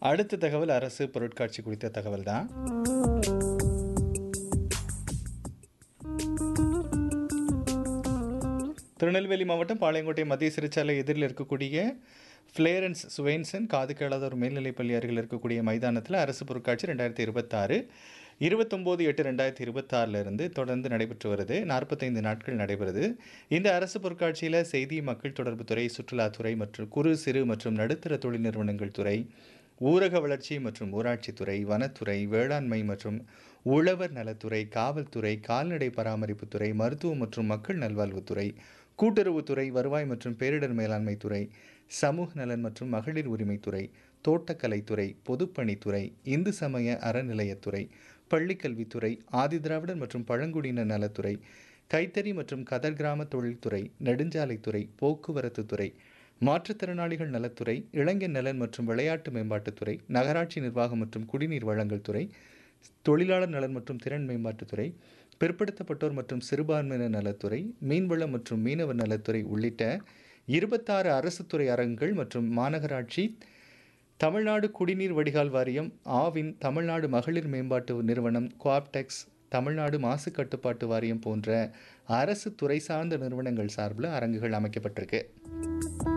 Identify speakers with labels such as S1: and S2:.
S1: அடுத்த தகவல் அரசு பொருட்காட்சி குறித்த தகவல் தான் திருநெல்வேலி மாவட்டம் பாளையங்கோட்டை மத்திய சிறைச்சாலை எதிரில் இருக்கக்கூடிய ஃப்ளேரன்ஸ் சுவேன்சன் காது கேளாத ஒரு மேல்நிலைப்பள்ளி அருகில் இருக்கக்கூடிய மைதானத்தில் அரசு பொருட்காட்சி ரெண்டாயிரத்தி இருபத்தாறு இருபத்தொம்போது எட்டு ரெண்டாயிரத்தி இருபத்தாறிலிருந்து தொடர்ந்து நடைபெற்று வருது நாற்பத்தைந்து நாட்கள் நடைபெறுது இந்த அரசு பொருட்காட்சியில் செய்தி மக்கள் தொடர்புத்துறை சுற்றுலாத்துறை மற்றும் குறு சிறு மற்றும் நடுத்தர தொழில் நிறுவனங்கள் துறை ஊரக வளர்ச்சி மற்றும் ஊராட்சித்துறை வனத்துறை வேளாண்மை மற்றும் உழவர் நலத்துறை காவல்துறை கால்நடை பராமரிப்புத்துறை மருத்துவம் மற்றும் மக்கள் நல்வாழ்வுத்துறை கூட்டுறவுத்துறை வருவாய் மற்றும் பேரிடர் மேலாண்மை துறை சமூக நலன் மற்றும் மகளிர் உரிமைத்துறை தோட்டக்கலைத்துறை பொதுப்பணித்துறை இந்து சமய அறநிலையத்துறை பள்ளிக்கல்வித்துறை ஆதிதிராவிடர் மற்றும் பழங்குடியினர் நலத்துறை கைத்தறி மற்றும் கதர் கிராம தொழில்துறை நெடுஞ்சாலைத்துறை போக்குவரத்து துறை மாற்றுத்திறனாளிகள் நலத்துறை இளைஞர் நலன் மற்றும் விளையாட்டு மேம்பாட்டுத்துறை நகராட்சி நிர்வாகம் மற்றும் குடிநீர் வழங்கல் துறை தொழிலாளர் நலன் மற்றும் திறன் மேம்பாட்டுத்துறை பிற்படுத்தப்பட்டோர் மற்றும் சிறுபான்மையினர் நலத்துறை மீன்வளம் மற்றும் மீனவர் நலத்துறை உள்ளிட்ட இருபத்தாறு அரசு துறை அரங்குகள் மற்றும் மாநகராட்சி தமிழ்நாடு குடிநீர் வடிகால் வாரியம் ஆவின் தமிழ்நாடு மகளிர் மேம்பாட்டு நிறுவனம் குவாப்டெக்ஸ் தமிழ்நாடு மாசு கட்டுப்பாட்டு வாரியம் போன்ற அரசு துறை சார்ந்த நிறுவனங்கள் சார்பில் அரங்குகள் அமைக்கப்பட்டிருக்கு